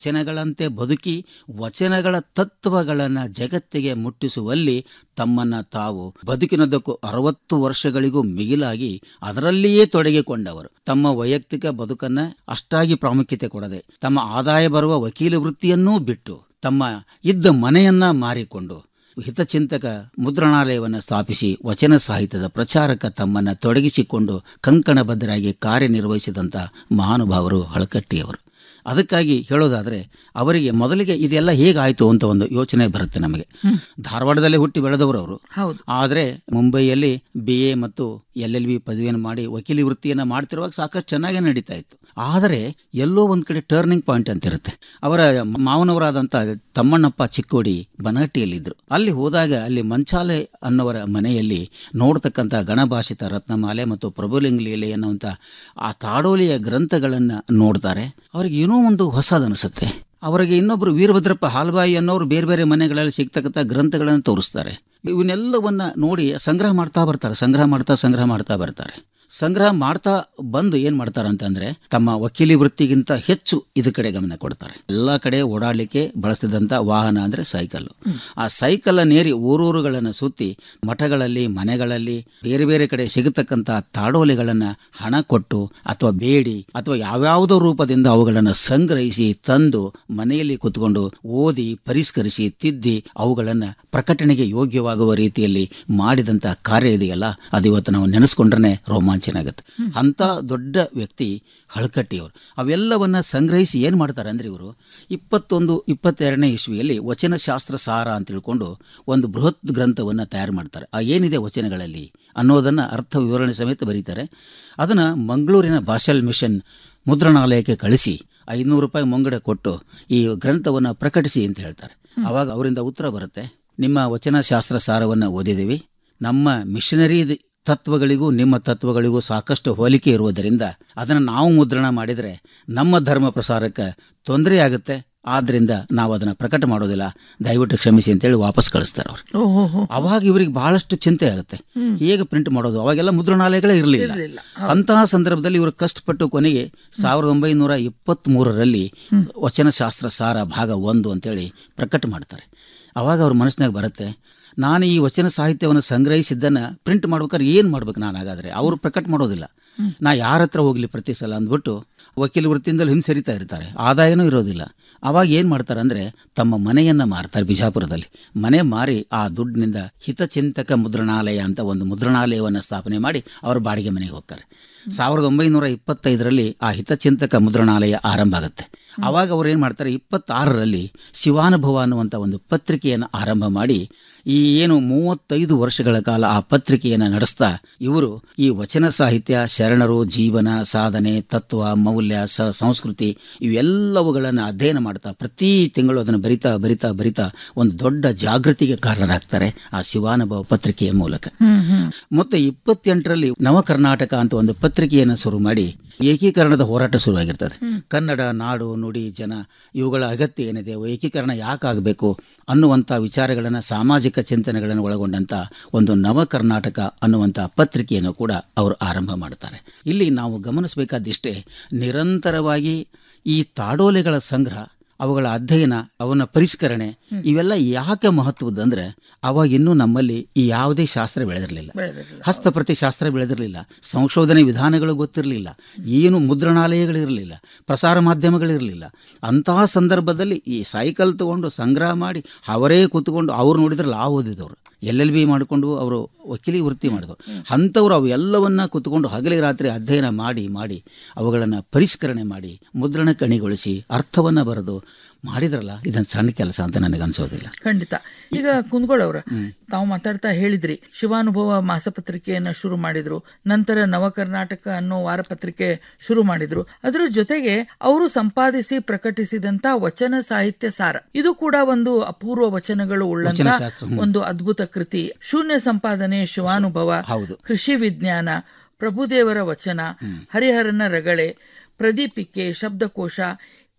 ವಚನಗಳಂತೆ ಬದುಕಿ ವಚನಗಳ ತತ್ವಗಳನ್ನು ಜಗತ್ತಿಗೆ ಮುಟ್ಟಿಸುವಲ್ಲಿ ತಮ್ಮನ್ನ ತಾವು ಬದುಕಿನದಕ್ಕೂ ಅರವತ್ತು ವರ್ಷಗಳಿಗೂ ಮಿಗಿಲಾಗಿ ಅದರಲ್ಲಿಯೇ ತೊಡಗಿಕೊಂಡವರು ತಮ್ಮ ವೈಯಕ್ತಿಕ ಬದುಕನ್ನ ಅಷ್ಟಾಗಿ ಪ್ರಾಮುಖ್ಯತೆ ಕೊಡದೆ ತಮ್ಮ ಆದಾಯ ಬರುವ ವಕೀಲ ವೃತ್ತಿಯನ್ನೂ ಬಿಟ್ಟು ತಮ್ಮ ಇದ್ದ ಮನೆಯನ್ನ ಮಾರಿಕೊಂಡು ಹಿತಚಿಂತಕ ಮುದ್ರಣಾಲಯವನ್ನು ಸ್ಥಾಪಿಸಿ ವಚನ ಸಾಹಿತ್ಯದ ಪ್ರಚಾರಕ ತಮ್ಮನ್ನು ತೊಡಗಿಸಿಕೊಂಡು ಕಂಕಣಬದ್ಧರಾಗಿ ಕಾರ್ಯನಿರ್ವಹಿಸಿದಂಥ ಮಹಾನುಭಾವರು ಹಳಕಟ್ಟಿಯವರು ಅದಕ್ಕಾಗಿ ಹೇಳೋದಾದರೆ ಅವರಿಗೆ ಮೊದಲಿಗೆ ಇದೆಲ್ಲ ಹೇಗಾಯಿತು ಅಂತ ಒಂದು ಯೋಚನೆ ಬರುತ್ತೆ ನಮಗೆ ಧಾರವಾಡದಲ್ಲೇ ಹುಟ್ಟಿ ಬೆಳೆದವರು ಅವರು ಹೌದು ಆದರೆ ಮುಂಬೈಯಲ್ಲಿ ಬಿ ಎ ಮತ್ತು ಎಲ್ ಎಲ್ ಬಿ ಪದವಿಯನ್ನು ಮಾಡಿ ವಕೀಲಿ ವೃತ್ತಿಯನ್ನು ಮಾಡ್ತಿರುವಾಗ ಸಾಕಷ್ಟು ಚೆನ್ನಾಗೇ ನಡೀತಾ ಇತ್ತು ಆದರೆ ಎಲ್ಲೋ ಒಂದು ಕಡೆ ಟರ್ನಿಂಗ್ ಪಾಯಿಂಟ್ ಅಂತ ಇರುತ್ತೆ ಅವರ ಮಾವನವರಾದಂಥ ತಮ್ಮಣ್ಣಪ್ಪ ಚಿಕ್ಕೋಡಿ ಬನಹಟ್ಟಿಯಲ್ಲಿದ್ದರು ಅಲ್ಲಿ ಹೋದಾಗ ಅಲ್ಲಿ ಮಂಚಾಲೆ ಅನ್ನೋವರ ಮನೆಯಲ್ಲಿ ನೋಡ್ತಕ್ಕಂಥ ಗಣಭಾಷಿತ ರತ್ನಮಾಲೆ ಮತ್ತು ಪ್ರಭುಲಿಂಗಲೀಲೆ ಅನ್ನುವಂಥ ಆ ತಾಡೋಲಿಯ ಗ್ರಂಥಗಳನ್ನು ನೋಡ್ತಾರೆ ಅವ್ರಿಗೆ ಏನೋ ಒಂದು ಹೊಸದನಿಸುತ್ತೆ ಅವರಿಗೆ ಇನ್ನೊಬ್ಬರು ವೀರಭದ್ರಪ್ಪ ಹಾಲ್ಬಾಯಿ ಅನ್ನೋರು ಬೇರೆ ಬೇರೆ ಮನೆಗಳಲ್ಲಿ ಸಿಗ್ತಕ್ಕಂಥ ಗ್ರಂಥಗಳನ್ನು ತೋರಿಸ್ತಾರೆ ಇವನ್ನೆಲ್ಲವನ್ನ ನೋಡಿ ಸಂಗ್ರಹ ಮಾಡ್ತಾ ಬರ್ತಾರೆ ಸಂಗ್ರಹ ಮಾಡ್ತಾ ಸಂಗ್ರಹ ಮಾಡ್ತಾ ಬರ್ತಾರೆ ಸಂಗ್ರಹ ಮಾಡ್ತಾ ಬಂದು ಏನ್ ಮಾಡ್ತಾರೆ ಅಂತಂದ್ರೆ ತಮ್ಮ ವಕೀಲಿ ವೃತ್ತಿಗಿಂತ ಹೆಚ್ಚು ಇದ್ರ ಕಡೆ ಗಮನ ಕೊಡ್ತಾರೆ ಎಲ್ಲ ಕಡೆ ಓಡಾಡ್ಲಿಕ್ಕೆ ಬಳಸ್ತಿದ್ದಂಥ ವಾಹನ ಅಂದ್ರೆ ಸೈಕಲ್ ಆ ಸೈಕಲ್ ನೇರಿ ಊರೂರುಗಳನ್ನು ಸುತ್ತಿ ಮಠಗಳಲ್ಲಿ ಮನೆಗಳಲ್ಲಿ ಬೇರೆ ಬೇರೆ ಕಡೆ ಸಿಗತಕ್ಕಂಥ ತಾಡೋಲೆಗಳನ್ನ ಹಣ ಕೊಟ್ಟು ಅಥವಾ ಬೇಡಿ ಅಥವಾ ಯಾವ್ಯಾವುದೋ ರೂಪದಿಂದ ಅವುಗಳನ್ನು ಸಂಗ್ರಹಿಸಿ ತಂದು ಮನೆಯಲ್ಲಿ ಕುತ್ಕೊಂಡು ಓದಿ ಪರಿಷ್ಕರಿಸಿ ತಿದ್ದಿ ಅವುಗಳನ್ನು ಪ್ರಕಟಣೆಗೆ ಯೋಗ್ಯವಾಗುವ ರೀತಿಯಲ್ಲಿ ಮಾಡಿದಂಥ ಕಾರ್ಯ ಇದೆಯಲ್ಲ ಅದು ಇವತ್ತು ನಾವು ನೆನೆಸ್ಕೊಂಡ್ರೆ ರೋಮಾಂಚನ ಆಗುತ್ತೆ ಅಂತ ದೊಡ್ಡ ವ್ಯಕ್ತಿ ಹಳಕಟ್ಟಿಯವರು ಅವೆಲ್ಲವನ್ನ ಸಂಗ್ರಹಿಸಿ ಏನು ಮಾಡ್ತಾರೆ ಅಂದ್ರೆ ಇವರು ಇಪ್ಪತ್ತೊಂದು ಇಪ್ಪತ್ತೆರಡನೇ ಇಸ್ವಿಯಲ್ಲಿ ವಚನಶಾಸ್ತ್ರ ಸಾರ ಅಂತ ತಿಳ್ಕೊಂಡು ಒಂದು ಬೃಹತ್ ಗ್ರಂಥವನ್ನು ತಯಾರು ಮಾಡ್ತಾರೆ ಆ ಏನಿದೆ ವಚನಗಳಲ್ಲಿ ಅನ್ನೋದನ್ನು ಅರ್ಥ ವಿವರಣೆ ಸಮೇತ ಬರೀತಾರೆ ಅದನ್ನು ಮಂಗಳೂರಿನ ಭಾಷಲ್ ಮಿಷನ್ ಮುದ್ರಣಾಲಯಕ್ಕೆ ಕಳಿಸಿ ಐನೂರು ರೂಪಾಯಿ ಮುಂಗಡ ಕೊಟ್ಟು ಈ ಗ್ರಂಥವನ್ನು ಪ್ರಕಟಿಸಿ ಅಂತ ಹೇಳ್ತಾರೆ ಅವಾಗ ಅವರಿಂದ ಉತ್ತರ ಬರುತ್ತೆ ನಿಮ್ಮ ವಚನಶಾಸ್ತ್ರ ಸಾರವನ್ನು ಓದಿದ್ದೀವಿ ನಮ್ಮ ಮಿಷನರಿ ತತ್ವಗಳಿಗೂ ನಿಮ್ಮ ತತ್ವಗಳಿಗೂ ಸಾಕಷ್ಟು ಹೋಲಿಕೆ ಇರುವುದರಿಂದ ಅದನ್ನು ನಾವು ಮುದ್ರಣ ಮಾಡಿದರೆ ನಮ್ಮ ಧರ್ಮ ಪ್ರಸಾರಕ್ಕೆ ತೊಂದರೆ ಆಗುತ್ತೆ ಆದ್ರಿಂದ ನಾವು ಅದನ್ನು ಪ್ರಕಟ ಮಾಡೋದಿಲ್ಲ ದಯವಿಟ್ಟು ಕ್ಷಮಿಸಿ ಅಂತೇಳಿ ವಾಪಸ್ ಕಳಿಸ್ತಾರೆ ಅವರು ಓಹೋ ಅವಾಗ ಇವರಿಗೆ ಬಹಳಷ್ಟು ಚಿಂತೆ ಆಗುತ್ತೆ ಹೇಗೆ ಪ್ರಿಂಟ್ ಮಾಡೋದು ಅವಾಗೆಲ್ಲ ಮುದ್ರಣಾಲಯಗಳೇ ಇರಲಿಲ್ಲ ಇರ್ಲಿಲ್ಲ. ಅಂತಹ ಸಂದರ್ಭದಲ್ಲಿ ಇವರು ಕಷ್ಟಪಟ್ಟು ಕೊನೆಗೆ ಸಾವಿರದ ಒಂಬೈನೂರ ಇಪ್ಪತ್ತ್ ಮೂರರಲ್ಲಿ ವಚನಶಾಸ್ತ್ರ ಸಾರ ಭಾಗ ಒಂದು ಅಂತೇಳಿ ಪ್ರಕಟ ಮಾಡ್ತಾರೆ ಅವಾಗ ಅವ್ರ ಮನಸ್ಸಿನಾಗ ಬರುತ್ತೆ ನಾನು ಈ ವಚನ ಸಾಹಿತ್ಯವನ್ನು ಸಂಗ್ರಹಿಸಿದ್ದನ್ನು ಪ್ರಿಂಟ್ ಮಾಡ್ಬೇಕಾದ್ರೆ ಏನು ಮಾಡ್ಬೇಕು ನಾನು ಹಾಗಾದರೆ ಅವರು ಪ್ರಕಟ ಮಾಡೋದಿಲ್ಲ ನಾ ಯಾರ ಹತ್ರ ಹೋಗಲಿ ಪ್ರತಿ ಸಲ ಅಂದ್ಬಿಟ್ಟು ವಕೀಲ ವೃತ್ತಿಯಿಂದಲೂ ಹಿಂಸರಿತಾ ಇರ್ತಾರೆ ಆದಾಯನೂ ಇರೋದಿಲ್ಲ ಅವಾಗ ಏನು ಮಾಡ್ತಾರೆ ಅಂದರೆ ತಮ್ಮ ಮನೆಯನ್ನು ಮಾರ್ತಾರೆ ಬಿಜಾಪುರದಲ್ಲಿ ಮನೆ ಮಾರಿ ಆ ದುಡ್ಡಿನಿಂದ ಹಿತಚಿಂತಕ ಮುದ್ರಣಾಲಯ ಅಂತ ಒಂದು ಮುದ್ರಣಾಲಯವನ್ನು ಸ್ಥಾಪನೆ ಮಾಡಿ ಅವರು ಬಾಡಿಗೆ ಮನೆಗೆ ಹೋಗ್ತಾರೆ ಸಾವಿರದ ಒಂಬೈನೂರ ಇಪ್ಪತ್ತೈದರಲ್ಲಿ ಆ ಹಿತಚಿಂತಕ ಮುದ್ರಣಾಲಯ ಆರಂಭ ಆಗುತ್ತೆ ಆವಾಗ ಅವ್ರು ಏನು ಮಾಡ್ತಾರೆ ಇಪ್ಪತ್ತಾರರಲ್ಲಿ ಶಿವಾನುಭವ ಅನ್ನುವಂಥ ಒಂದು ಪತ್ರಿಕೆಯನ್ನು ಆರಂಭ ಮಾಡಿ ಈ ಏನು ಮೂವತ್ತೈದು ವರ್ಷಗಳ ಕಾಲ ಆ ಪತ್ರಿಕೆಯನ್ನು ನಡೆಸ್ತಾ ಇವರು ಈ ವಚನ ಸಾಹಿತ್ಯ ಶರಣರು ಜೀವನ ಸಾಧನೆ ತತ್ವ ಮೌಲ್ಯ ಸ ಸಂಸ್ಕೃತಿ ಇವೆಲ್ಲವುಗಳನ್ನು ಅಧ್ಯಯನ ಮಾಡ್ತಾ ಪ್ರತಿ ತಿಂಗಳು ಅದನ್ನು ಬರಿತಾ ಬರಿತಾ ಬರಿತಾ ಒಂದು ದೊಡ್ಡ ಜಾಗೃತಿಗೆ ಕಾರಣರಾಗ್ತಾರೆ ಆ ಶಿವಾನುಭವ ಪತ್ರಿಕೆಯ ಮೂಲಕ ಮತ್ತೆ ಇಪ್ಪತ್ತೆಂಟರಲ್ಲಿ ನವ ಕರ್ನಾಟಕ ಅಂತ ಒಂದು ಪತ್ರಿಕೆಯನ್ನು ಶುರು ಮಾಡಿ ಏಕೀಕರಣದ ಹೋರಾಟ ಶುರುವಾಗಿರ್ತದೆ ಕನ್ನಡ ನಾಡು ನುಡಿ ಜನ ಇವುಗಳ ಅಗತ್ಯ ಏನಿದೆ ಏಕೀಕರಣ ಯಾಕಾಗಬೇಕು ಅನ್ನುವಂಥ ವಿಚಾರಗಳನ್ನು ಸಾಮಾಜಿಕ ಚಿಂತನೆಗಳನ್ನು ಒಳಗೊಂಡಂಥ ಒಂದು ನವ ಕರ್ನಾಟಕ ಅನ್ನುವಂಥ ಪತ್ರಿಕೆಯನ್ನು ಕೂಡ ಅವರು ಆರಂಭ ಮಾಡ್ತಾರೆ ಇಲ್ಲಿ ನಾವು ಗಮನಿಸಬೇಕಾದಿಷ್ಟೇ ನಿರಂತರವಾಗಿ ಈ ತಾಡೋಲೆಗಳ ಸಂಗ್ರಹ ಅವುಗಳ ಅಧ್ಯಯನ ಅವನ ಪರಿಷ್ಕರಣೆ ಇವೆಲ್ಲ ಯಾಕೆ ಮಹತ್ವದಂದ್ರೆ ಅವಾಗ ಇನ್ನೂ ನಮ್ಮಲ್ಲಿ ಈ ಯಾವುದೇ ಶಾಸ್ತ್ರ ಬೆಳೆದಿರಲಿಲ್ಲ ಬೆಳೆದಿರಲಿಲ್ಲ. ಹಸ್ತಪ್ರತಿ ಶಾಸ್ತ್ರ ಬೆಳೆದಿರಲಿಲ್ಲ ಸಂಶೋಧನೆ ವಿಧಾನಗಳು ಗೊತ್ತಿರಲಿಲ್ಲ ಏನು ಮುದ್ರಣಾಲಯಗಳಿರಲಿಲ್ಲ ಪ್ರಸಾರ ಮಾಧ್ಯಮಗಳಿರಲಿಲ್ಲ ಅಂತಹ ಸಂದರ್ಭದಲ್ಲಿ ಈ ಸೈಕಲ್ ತಗೊಂಡು ಸಂಗ್ರಹ ಮಾಡಿ ಅವರೇ ಕೂತ್ಕೊಂಡು ಅವ್ರು ನೋಡಿದ್ರೆ ಲಾ ಓದಿದವರು ಎಲ್ ಎಲ್ ಬಿ ಮಾಡಿಕೊಂಡು ಅವರು ವಕೀಲಿ ವೃತ್ತಿ ಮಾಡಿದವರು ಅಂಥವ್ರು ಅವು ಎಲ್ಲವನ್ನ ಕೂತ್ಕೊಂಡು ಹಗಲಿ ರಾತ್ರಿ ಅಧ್ಯಯನ ಮಾಡಿ ಮಾಡಿ ಅವುಗಳನ್ನು ಪರಿಷ್ಕರಣೆ ಮಾಡಿ ಮುದ್ರಣ ಕಣಿಗೊಳಿಸಿ ಅರ್ಥವನ್ನು ಬರೆದು ಮಾಡಿದ್ರಲ್ಲ ಇದೊಂದು ಸಣ್ಣ ಕೆಲಸ ಅಂತ ನನಗೆ ಅನ್ಸೋದಿಲ್ಲ ಖಂಡಿತ ಈಗ ಕುಂದಗೋಳ ಅವ್ರ ತಾವು ಮಾತಾಡ್ತಾ ಹೇಳಿದ್ರಿ ಶಿವಾನುಭವ ಮಾಸಪತ್ರಿಕೆಯನ್ನ ಶುರು ಮಾಡಿದ್ರು ನಂತರ ನವ ಕರ್ನಾಟಕ ಅನ್ನೋ ವಾರಪತ್ರಿಕೆ ಶುರು ಮಾಡಿದ್ರು ಅದರ ಜೊತೆಗೆ ಅವರು ಸಂಪಾದಿಸಿ ಪ್ರಕಟಿಸಿದಂತ ವಚನ ಸಾಹಿತ್ಯ ಸಾರ ಇದು ಕೂಡ ಒಂದು ಅಪೂರ್ವ ವಚನಗಳು ಉಳ್ಳಂತ ವಚನಶಾಸ್ತ್ರ, ಹ್ಮ್. ಒಂದು ಅದ್ಭುತ ಕೃತಿ ಶೂನ್ಯ ಸಂಪಾದನೆ ಶಿವಾನುಭವ ಹೌದು. ಕೃಷಿ ವಿಜ್ಞಾನ ಪ್ರಭುದೇವರ ವಚನ ಹರಿಹರನ ರಗಳೆ ಪ್ರದೀಪಿಕೆ ಶಬ್ದಕೋಶ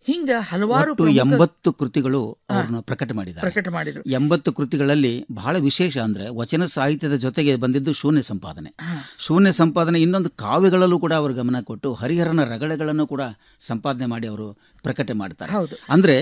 ಹಿಂಗ ಹಲವಾರು ಒಟ್ಟು ಪ್ರಮುಖ ಎಂಬತ್ತು ಕೃತಿಗಳು ಅವ್ರನ್ನ ಪ್ರಕಟ ಮಾಡಿದ್ದಾರೆ ಪ್ರಕಟ ಮಾಡಿದ್ರು ಎಂಬತ್ತು ಕೃತಿಗಳಲ್ಲಿ ಬಹಳ ವಿಶೇಷ ಅಂದ್ರೆ ವಚನ ಸಾಹಿತ್ಯದ ಜೊತೆಗೆ ಬಂದಿದ್ದು ಶೂನ್ಯ ಸಂಪಾದನೆ ಶೂನ್ಯ ಸಂಪಾದನೆ ಇನ್ನೊಂದು ಕಾವ್ಯಗಳಲ್ಲೂ ಕೂಡ ಅವರು ಗಮನ ಕೊಟ್ಟು ಹರಿಹರನ ರಗಳೆಗಳನ್ನು ಕೂಡ ಸಂಪಾದನೆ ಮಾಡಿ ಅವರು ಪ್ರಕಟ ಮಾಡ್ತಾರೆ ಹೌದು ಅಂದ್ರೆ